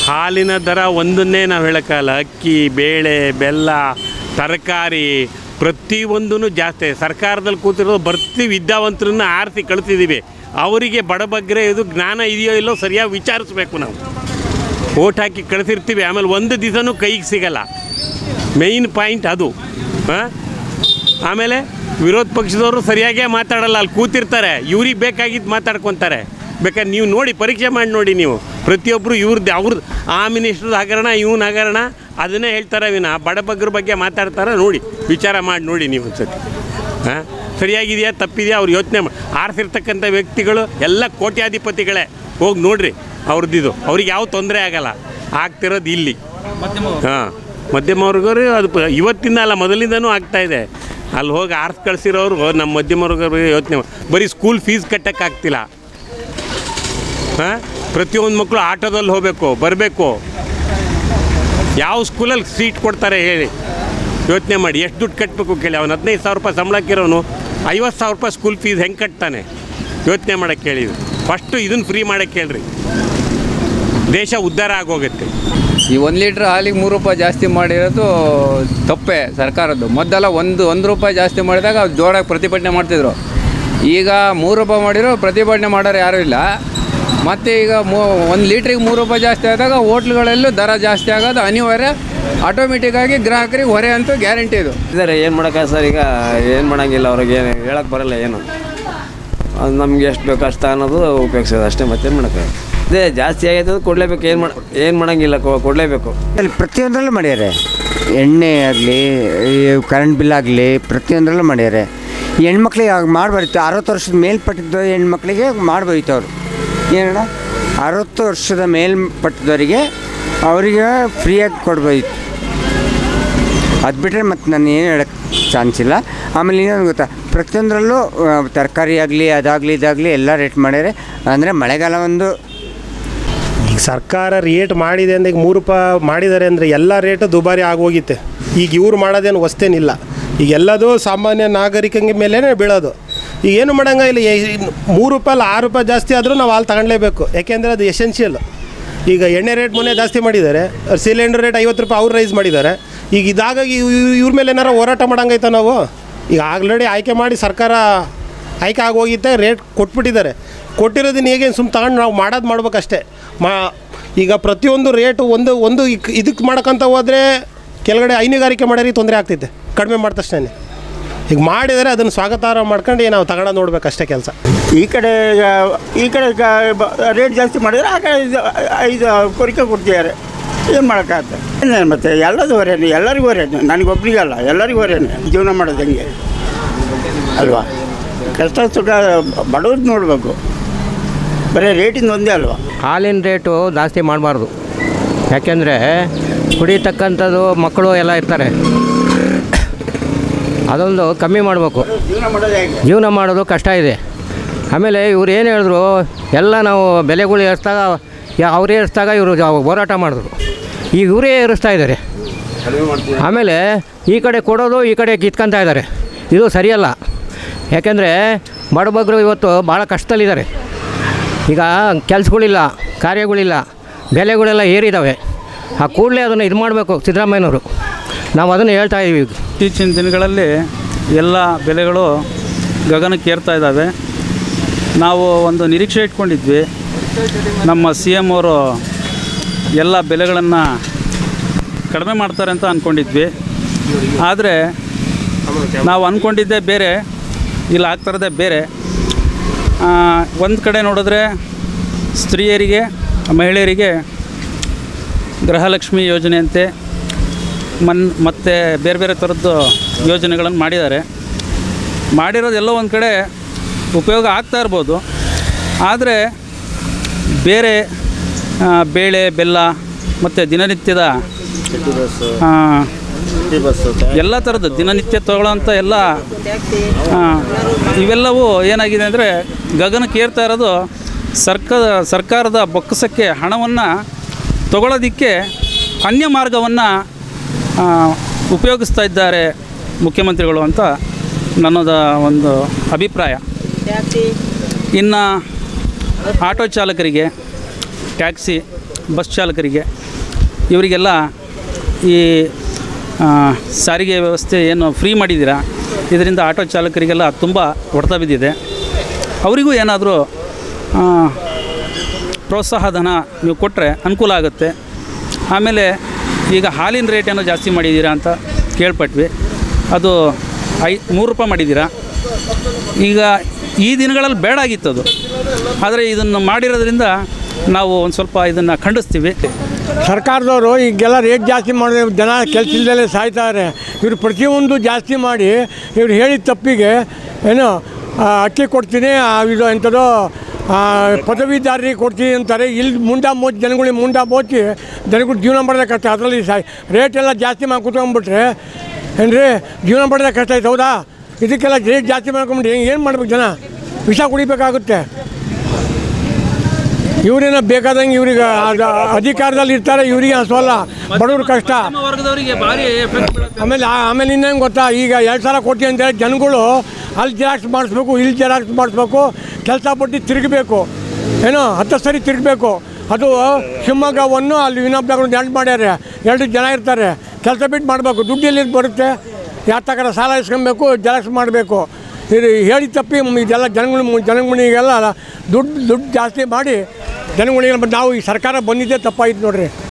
ಹಾಲಿನ ದರ ಒಂದನ್ನೇ ನಾವು ಹೇಳೋಕ್ಕಲ್ಲ ಅಕ್ಕಿ ಬೇಳೆ ಬೆಲ್ಲ ತರಕಾರಿ ಪ್ರತಿಯೊಂದೂ ಜಾಸ್ತಿ ಸರ್ಕಾರದಲ್ಲಿ ಕೂತಿರೋದು ಬರ್ತಿ ವಿದ್ಯಾವಂತರನ್ನ ಆರಿಸಿ ಕಳಿಸಿದ್ದೀವಿ ಅವರಿಗೆ ಬಡಬಗ್ರೆ ಇದು ಜ್ಞಾನ ಇದೆಯೋ ಇಲ್ಲೋ ಸರಿಯಾಗಿ ವಿಚಾರಿಸ್ಬೇಕು ನಾವು ಓಟ್ ಹಾಕಿ ಕಳಿಸಿರ್ತೀವಿ ಆಮೇಲೆ ಒಂದು ದಿವಸನೂ ಕೈಗೆ ಸಿಗಲ್ಲ ಮೇಯ್ನ್ ಪಾಯಿಂಟ್ ಅದು ಹಾಂ ಆಮೇಲೆ ವಿರೋಧ ಪಕ್ಷದವರು ಸರಿಯಾಗೇ ಮಾತಾಡಲ್ಲ ಅಲ್ಲಿ ಕೂತಿರ್ತಾರೆ ಇವ್ರಿಗೆ ಬೇಕಾಗಿದ್ದು ಮಾತಾಡ್ಕೊತಾರೆ ಬೇಕಾದ್ರೆ ನೀವು ನೋಡಿ ಪರೀಕ್ಷೆ ಮಾಡಿ ನೋಡಿ ನೀವು ಪ್ರತಿಯೊಬ್ಬರು ಇವ್ರದ್ದು ಅವ್ರದ್ದು ಆ ಮಿನಿಸ್ಟ್ರದ್ದು ಹಗರಣ ಇವನ ಹಗರಣ ಅದನ್ನೇ ಹೇಳ್ತಾರೆ ವಿನ ಬಡಬಗ್ರ ಬಗ್ಗೆ ಮಾತಾಡ್ತಾರೆ ನೋಡಿ ವಿಚಾರ ಮಾಡಿ ನೋಡಿ ನೀವು ಒಂದ್ಸತಿ ಹಾಂ ಸರಿಯಾಗಿದೆಯಾ ತಪ್ಪಿದೆಯಾ ಅವ್ರು ಯೋಚನೆ ಮಾಡಿ ಆರಿಸಿರ್ತಕ್ಕಂಥ ವ್ಯಕ್ತಿಗಳು ಎಲ್ಲ ಕೋಟ್ಯಾಧಿಪತಿಗಳೇ ಹೋಗಿ ನೋಡ್ರಿ ಅವ್ರದ್ದಿದು ಅವ್ರಿಗೆ ಯಾವ ತೊಂದರೆ ಆಗಲ್ಲ ಆಗ್ತಿರೋದು ಇಲ್ಲಿ ಹಾಂ ಮಧ್ಯಮ ವರ್ಗರು ಅದು ಪ- ಇವತ್ತಿಂದ ಅಲ್ಲ ಮೊದಲಿಂದನೂ ಆಗ್ತಾ ಇದೆ ಅಲ್ಲಿ ಹೋಗಿ ಆರ್ಸ್ ಕಳಿಸಿರೋರು ನಮ್ಮ ಮಧ್ಯಮ ವರ್ಗರಿಗೆ ಯೋಚನೆ ಮಾ- ಬರೀ ಸ್ಕೂಲ್ ಫೀಸ್ ಕಟ್ಟೋಕ್ಕಾಗ್ತಿಲ್ಲ ಹಾಂ ಪ್ರತಿಯೊಂದು ಮಕ್ಕಳು ಆಟೋದಲ್ಲಿ ಹೋಗಬೇಕು ಬರಬೇಕು ಯಾವ ಸ್ಕೂಲಲ್ಲಿ ಸೀಟ್ ಕೊಡ್ತಾರೆ ಹೇಳಿ ಯೋಚನೆ ಮಾಡಿ ಎಷ್ಟು ದುಡ್ಡು ಕಟ್ಟಬೇಕು ಕೇಳಿ ಅವನು ಹದಿನೈದು ಸಾವಿರ ರೂಪಾಯಿ ಸಂಬಳಕ್ಕಿರೋನು ಐವತ್ತು ಸಾವಿರ ರೂಪಾಯಿ ಸ್ಕೂಲ್ ಫೀಸ್ ಹೆಂಗೆ ಕಟ್ತಾನೆ ಯೋಚನೆ ಮಾಡೋಕ್ಕೆ ಕೇಳಿ ಫಸ್ಟು ಇದನ್ನು ಫ್ರೀ ಮಾಡೋಕ್ಕೆ ಹೇಳ್ರಿ ದೇಶ ಉದ್ಧಾರ ಆಗೋಗುತ್ತೆ ಈ ಒಂದು ಲೀಟ್ರ್ ಹಾಲಿಗೆ ಮೂರು ರೂಪಾಯಿ ಜಾಸ್ತಿ ಮಾಡಿರೋದು ತಪ್ಪೇ ಸರ್ಕಾರದ್ದು ಮೊದಲೆಲ್ಲ ಒಂದು ಒಂದು ರೂಪಾಯಿ ಜಾಸ್ತಿ ಮಾಡಿದಾಗ ಅವ್ರು ಜೋರಾಗಿ ಪ್ರತಿಭಟನೆ ಮಾಡ್ತಿದ್ರು ಈಗ ಮೂರು ರೂಪಾಯಿ ಮಾಡಿರೋ ಪ್ರತಿಭಟನೆ ಮಾಡೋರು ಯಾರೂ ಇಲ್ಲ ಮತ್ತು ಈಗ ಮೂ ಒಂದು ಲೀಟ್ರಿಗೆ ಮೂರು ರೂಪಾಯಿ ಜಾಸ್ತಿ ಆದಾಗ ಹೋಟ್ಲುಗಳಲ್ಲೂ ದರ ಜಾಸ್ತಿ ಆಗೋದು ಅನಿವಾರ್ಯ ಆಟೋಮೆಟಿಕ್ಕಾಗಿ ಗ್ರಾಹಕರಿಗೆ ಹೊರೆ ಅಂತೂ ಗ್ಯಾರಂಟಿ ಇದು ಇದ್ದಾರೆ ಏನು ಮಾಡೋಕ್ಕ ಸರ್ ಈಗ ಏನು ಮಾಡೋಂಗಿಲ್ಲ ಅವ್ರಿಗೆ ಏನು ಹೇಳಕ್ಕೆ ಬರಲ್ಲ ಏನು ಅದು ನಮ್ಗೆ ಎಷ್ಟು ಬೇಕು ಅಷ್ಟು ಅನ್ನೋದು ಉಪಯೋಗಿಸೋದು ಅಷ್ಟೇ ಮತ್ತೇನು ಮಾಡೋಕ್ಕೆ ಅದೇ ಜಾಸ್ತಿ ಆಗೈತೆ ಅಂದ್ರೆ ಕೊಡಲೇಬೇಕು ಏನು ಮಾಡ ಏನು ಮಾಡೋಂಗಿಲ್ಲ ಕೊ- ಕೊಡಲೇಬೇಕು ಅಲ್ಲಿ ಪ್ರತಿಯೊಂದರಲ್ಲೂ ಮಾಡ್ಯಾರೆ ಎಣ್ಣೆ ಆಗಲಿ ಕರೆಂಟ್ ಬಿಲ್ ಆಗಲಿ ಪ್ರತಿಯೊಂದರಲ್ಲೂ ಮಾಡ್ಯಾರೆ ಹೆಣ್ಮಕ್ಳಿಗೆ ಆಗ ಮಾಡಬಾರಿತ್ತು ಅರವತ್ತು ವರ್ಷದ ಮೇಲ್ಪಟ್ಟಿದ್ದ ಹೆಣ್ಮಕ್ಳಿಗೆ ಮಾಡಬೋಯ್ತು ಅವರು ಏನಣ್ಣ ಅರವತ್ತು ವರ್ಷದ ಮೇಲ್ಪಟ್ಟದವರಿಗೆ ಅವರಿಗೆ ಫ್ರೀಯಾಗಿ ಕೊಡ್ಬೋದಿತ್ತು ಅದು ಬಿಟ್ಟರೆ ಮತ್ತು ನಾನು ಏನು ಹೇಳಕ್ಕೆ ಚಾನ್ಸ್ ಇಲ್ಲ ಆಮೇಲೆ ಇನ್ನೊಂದು ಗೊತ್ತಾ ಪ್ರತಿಯೊಂದರಲ್ಲೂ ತರಕಾರಿ ಆಗಲಿ ಅದಾಗಲಿ ಇದಾಗಲಿ ಎಲ್ಲ ರೇಟ್ ಮಾಡ್ಯಾರೆ ಅಂದರೆ ಮಳೆಗಾಲ ಒಂದು ಈಗ ಸರ್ಕಾರ ರೇಟ್ ಮಾಡಿದೆ ಅಂದರೆ ಈಗ ಮೂರು ರೂಪಾಯಿ ಮಾಡಿದ್ದಾರೆ ಅಂದರೆ ಎಲ್ಲ ರೇಟು ದುಬಾರಿ ಆಗೋಗಿತ್ತೆ ಈಗ ಇವ್ರು ಮಾಡೋದೇನು ಹೊಸ್ತೇನಿಲ್ಲ ಈಗ ಎಲ್ಲದೂ ಸಾಮಾನ್ಯ ನಾಗರಿಕಂಗೆ ಮೇಲೇ ಬೀಳೋದು ಈಗ ಏನು ಮಾಡಂಗ ಇಲ್ಲ ಎ- ಮೂರು ರೂಪಾಯಿ ಅಲ್ಲ ಆರು ರೂಪಾಯಿ ಜಾಸ್ತಿ ಆದರೂ ನಾವು ಹಾಲು ತಗೊಳ್ಲೇಬೇಕು ಯಾಕೆಂದರೆ ಅದು ಎಸೆನ್ಷಿಯಲ್ ಈಗ ಎಣ್ಣೆ ರೇಟ್ ಮೊನ್ನೆ ಜಾಸ್ತಿ ಮಾಡಿದ್ದಾರೆ ಸಿಲಿಂಡರ್ ರೇಟ್ ಐವತ್ತು ರೂಪಾಯಿ ಅವ್ರು ರೈಸ್ ಮಾಡಿದ್ದಾರೆ ಈಗ ಇದಾಗಾಗಿ ಇವ್- ಇವ್- ಇವ್ರ ಮೇಲೆ ಏನಾರ ಹೋರಾಟ ಮಾಡಂಗೈತ ನಾವು ಈಗ ಆಲ್ರೆಡಿ ಆಯ್ಕೆ ಮಾಡಿ ಸರ್ಕಾರ ಆಯ್ಕೆ ಆಗೋಗಿತ್ತೆ ರೇಟ್ ಕೊಟ್ಬಿಟ್ಟಿದ್ದಾರೆ ಕೊಟ್ಟಿರೋದನ್ನ ಹೇಗೆ ಸುಮ್ಮ ತಗೊಂಡು ನಾವು ಮಾಡೋದು ಮಾಡ್ಬೇಕಷ್ಟೇ ಮಾ ಈಗ ಪ್ರತಿಯೊಂದು ರೇಟು ಒಂದು ಒಂದು ಇಕ್- ಇದಕ್ಕೆ ಮಾಡ್ಕೊಂತ ಹೋದರೆ ಕೆಳಗಡೆ ಹೈನುಗಾರಿಕೆ ಮಾಡೋರಿಗೆ ತೊಂದರೆ ಆಗ್ತೈತೆ ಕಡಿಮೆ ಮಾಡಿದ ತಕ್ಷಣ ಈಗ ಮಾಡಿದರೆ ಅದನ್ನು ಸ್ವಾಗತಾರ್ಹ ಮಾಡ್ಕೊಂಡು ನಾವು ತಗೊಂಡು ನೋಡ್ಬೇಕಷ್ಟೇ ಕೆಲಸ ಈ ಕಡೆ ಆ, ಈ ಕಡೆ ರೇಟ್ ಜಾಸ್ತಿ ಮಾಡಿದ್ರೆ ಆ ಕಡೆ ಇದು ಐದು ಕೊರಿಕೆ ಕೊಡ್ತಿದ್ದಾರೆ ಏನು ಮಾಡೋಕ್ಕಾಗತ್ತೆ ಏನು ಮತ್ತೆ ಎಲ್ಲದು ಹೊರೇನೆ ಎಲ್ಲರಿಗೂ ಹೊರೇನೆ ನನಗೊಬ್ರಿಗಲ್ಲ ಎಲ್ಲರಿಗೂ ಹೊರೇನೆ ಜೀವನ ಮಾಡೋದು ಹೆಂಗೆ ಅಲ್ವಾ ಕಷ್ಟ ಸುಖ ಬಡವ್ರದ್ದು ನೋಡಬೇಕು ಬರೀ ರೇಟಿಂದ ಒಂದೇ ಅಲ್ವಾ ಹಾಲಿನ ರೇಟು ಜಾಸ್ತಿ ಮಾಡಬಾರ್ದು ಯಾಕೆಂದರೆ ಕುಡಿತಕ್ಕಂಥದ್ದು ಮಕ್ಕಳು ಎಲ್ಲ ಇರ್ತಾರೆ ಅದೊಂದು ಕಮ್ಮಿ ಮಾಡಬೇಕು ಜೀವನ ಮಾಡೋದು ಹೇಗೆ ಜೀವನ ಮಾಡೋದು ಕಷ್ಟ ಇದೆ ಆಮೇಲೆ ಇವ್ರು ಏನು ಹೇಳಿದ್ರು ಎಲ್ಲ ನಾವು ಬೆಲೆಗಳು ಏರಿಸಿದಾಗ ಯಾ ಅವ್ರು ಏರಿಸಿದಾಗ ಇವರು ಹೋರಾಟ ಮಾಡಿದ್ರು ಈಗ ಇವರೇ ಏರಿಸ್ತಾ ಇದ್ದಾರೆ ಆಮೇಲೆ ಈ ಕಡೆ ಕೊಡೋದು ಈ ಕಡೆ ಕಿತ್ಕೊಂತ ಇದ್ದಾರೆ ಇದು ಸರಿಯಲ್ಲ ಯಾಕೆಂದರೆ ಬಡಬಗ್ರು ಇವತ್ತು ಭಾಳ ಕಷ್ಟದಲ್ಲಿದ್ದಾರೆ ಈಗ ಕೆಲಸಗಳಿಲ್ಲ ಕಾರ್ಯಗಳಿಲ್ಲ ಬೆಲೆಗಳೆಲ್ಲ ಏರಿದ್ದಾವೆ ಆ ಕೂಡಲೇ ಅದನ್ನು ಇದು ಮಾಡಬೇಕು ಸಿದ್ದರಾಮಯ್ಯನವರು ನಾವು ಅದನ್ನು ಹೇಳ್ತಾ ಇದ್ದೀವಿ ಈಗ ಇತ್ತೀಚಿನ ದಿನಗಳಲ್ಲಿ ಎಲ್ಲ ಬೆಲೆಗಳು ಗಗನಕ್ಕೆ ಏರ್ತಾ ಇದ್ದಾವೆ ನಾವು ಒಂದು ನಿರೀಕ್ಷೆ ಇಟ್ಕೊಂಡಿದ್ವಿ ನಮ್ಮ ಸಿ ಎಮ್ ಅವರು ಎಲ್ಲ ಬೆಲೆಗಳನ್ನು ಕಡಿಮೆ ಮಾಡ್ತಾರೆ ಅಂತ ಅಂದ್ಕೊಂಡಿದ್ವಿ ಆದರೆ ನಾವು ಅಂದ್ಕೊಂಡಿದ್ದೇ ಬೇರೆ ಇಲ್ಲಿ ಆಗ್ತಿರೋದೇ ಬೇರೆ ಒಂದು ಕಡೆ ನೋಡಿದ್ರೆ ಸ್ತ್ರೀಯರಿಗೆ ಮಹಿಳೆಯರಿಗೆ ಗೃಹಲಕ್ಷ್ಮಿ ಯೋಜನೆಯಂತೆ ಮನ್ ಮತ್ತು ಬೇರೆ ಬೇರೆ ಥರದ್ದು ಯೋಜನೆಗಳನ್ನು ಮಾಡಿದ್ದಾರೆ ಮಾಡಿರೋದು ಎಲ್ಲೋ ಒಂದು ಕಡೆ ಉಪಯೋಗ ಆಗ್ತಾ ಇರ್ಬೋದು ಆದರೆ ಬೇರೆ ಆ, ಬೇಳೆ ಬೆಲ್ಲ ಮತ್ತು ದಿನನಿತ್ಯದ ಆ, ಎಲ್ಲ ಥರದ್ದು ದಿನನಿತ್ಯ ತಗೊಳ್ಳೋಂಥ ಎಲ್ಲ ಆ, ಇವೆಲ್ಲವೂ ಏನಾಗಿದೆ ಅಂದರೆ ಗಗನಕ್ಕೆ ಏರ್ತಾ ಇರೋದು ಸರ್ಕಾರ ಸರ್ಕಾರದ ಬೊಕ್ಕಸಕ್ಕೆ ಹಣವನ್ನು ತಗೊಳ್ಳೋದಕ್ಕೆ ಅನ್ಯ ಮಾರ್ಗವನ್ನು ಉಪಯೋಗಿಸ್ತಾ ಇದ್ದಾರೆ ಮುಖ್ಯಮಂತ್ರಿಗಳು ಅಂತ ನನ್ನದ ಒಂದು ಅಭಿಪ್ರಾಯ ಇನ್ನು ಆಟೋ ಚಾಲಕರಿಗೆ ಟ್ಯಾಕ್ಸಿ ಬಸ್ ಚಾಲಕರಿಗೆ ಇವರಿಗೆಲ್ಲ ಈ ಆ, ಸಾರಿಗೆ ವ್ಯವಸ್ಥೆ ಏನು ಫ್ರೀ ಮಾಡಿದ್ದೀರಾ ಇದರಿಂದ ಆಟೋ ಚಾಲಕರಿಗೆಲ್ಲ ತುಂಬ ಹೊಡೆತ ಬಿದ್ದಿದೆ ಅವರಿಗೂ ಏನಾದರೂ ಪ್ರೋತ್ಸಾಹ ಧನ ನೀವು ಕೊಟ್ಟರೆ ಅನುಕೂಲ ಆಗುತ್ತೆ ಆಮೇಲೆ ಈಗ ಹಾಲಿನ ರೇಟ್ ಏನೋ ಜಾಸ್ತಿ ಮಾಡಿದ್ದೀರಾ ಅಂತ ಕೇಳ್ಪಟ್ವಿ ಅದು ಐ ಮೂರು ರೂಪಾಯಿ ಮಾಡಿದ್ದೀರಾ ಈಗ ಈ ದಿನಗಳಲ್ಲಿ ಬೇಡ ಆಗಿತ್ತು ಅದು ಆದರೆ ಇದನ್ನು ಮಾಡಿರೋದ್ರಿಂದ ನಾವು ಒಂದು ಸ್ವಲ್ಪ ಇದನ್ನು ಖಂಡಿಸ್ತೀವಿ ಸರ್ಕಾರದವರು ಈಗೆಲ್ಲ ರೇಟ್ ಜಾಸ್ತಿ ಮಾಡಿದ್ರೆ ಜನ ಕೆಲಸ ಇಲ್ದಲೇ ಸಾಯ್ತಾರೆ ಇವರು ಪ್ರತಿಯೊಂದು ಜಾಸ್ತಿ ಮಾಡಿ ಇವ್ರು ಹೇಳಿದ ತಪ್ಪಿಗೆ ಏನು ಆ, ಅಕ್ಕಿ ಕೊಡ್ತೀನಿ ಆ, ಇದು ಎಂಥದೋ ಆ, ಪದವೀಧರರಿಗೆ ಕೊಡ್ತೀನಿ ಅಂತಾರೆ ಇಲ್ಲಿ ಮುಂಡ ಮೋಚಿ ಜನಗಳಿಗೆ ಮುಂಡ ಮೋಚಿ ಜನಗಳು ಜೀವನ ಮಾಡೋದೇ ಕಷ್ಟ ಅದರಲ್ಲಿ ಸಾಯ್ ರೇಟ್ ಎಲ್ಲ ಜಾಸ್ತಿ ಮಾಡಿ ಕೂತ್ಕೊಂಡ್ಬಿಟ್ರೆ ಏನ್ರಿ ಜೀವನ ಮಾಡೋದೇ ಕಷ್ಟ ಆಯ್ತು ಹೌದಾ ಇದಕ್ಕೆಲ್ಲ ರೇಟ್ ಜಾಸ್ತಿ ಮಾಡ್ಕೊಂಬಿಟ್ಟು ಏನು ಮಾಡ್ಬೇಕು ಜನ ವಿಷ ಕುಡಿಬೇಕಾಗುತ್ತೆ ಇವರೇನೋ ಬೇಕಾದಂಗೆ ಇವ್ರಿಗೆ ಅದ- ಅಧಿಕಾರದಲ್ಲಿ ಇರ್ತಾರೆ ಇವರಿಗೆ ಅನ್ಸೋಲ್ಲ ಬಡವ್ರ ಕಷ್ಟ ವರ್ಗದವರಿಗೆ ಭಾರಿ ಆಮೇಲೆ ಆ- ಆಮೇಲೆ ಇನ್ನೇನು ಗೊತ್ತಾ ಈಗ ಎರಡು ಸಾವಿರ ಕೊಡ್ತೀನಿ ಅಂತೇಳಿ ಜನಗಳು ಅಲ್ಲಿ ಜೆರಾಕ್ಸ್ ಮಾಡಿಸ್ಬೇಕು ಇಲ್ಲಿ ಜೆರಾಕ್ಸ್ ಮಾಡಿಸ್ಬೇಕು ಕೆಲಸ ಪಟ್ಟು ತಿರುಗಬೇಕು ಏನೋ ಹತ್ತು ಸರಿ ತಿರುಗಬೇಕು ಅದು ಶಿವಮೊಗ್ಗವನ್ನು ಅಲ್ಲಿ ಇನ್ನೊಬ್ಬ ಎಂಟು ಮಾಡ್ಯಾರೆ ಎರಡು ಜನ ಇರ್ತಾರೆ ಕೆಲಸ ಬಿಟ್ಟು ಮಾಡಬೇಕು ದುಡ್ಡು ಎಲ್ಲಿ ಬರುತ್ತೆ ಯಾವ ತಕರ ಸಾಲ ಇಸ್ಕೊಬೇಕು ಜೆರಾಕ್ಸ್ ಮಾಡಬೇಕು ಇದು ಹೇಳಿ ತಪ್ಪಿ ಮ್- ಇದೆಲ್ಲ ಜನಗಳು ಜನಗಳಿಗೆಲ್ಲ ದುಡ್ಡು ದುಡ್ಡು ಜಾಸ್ತಿ ಮಾಡಿ ಜನಗಳಿಗೆ ನಾವು ಈ ಸರ್ಕಾರ ಬಂದಿದ್ದೇ ತಪ್ಪಾಯ್ತು ನೋಡ್ರಿ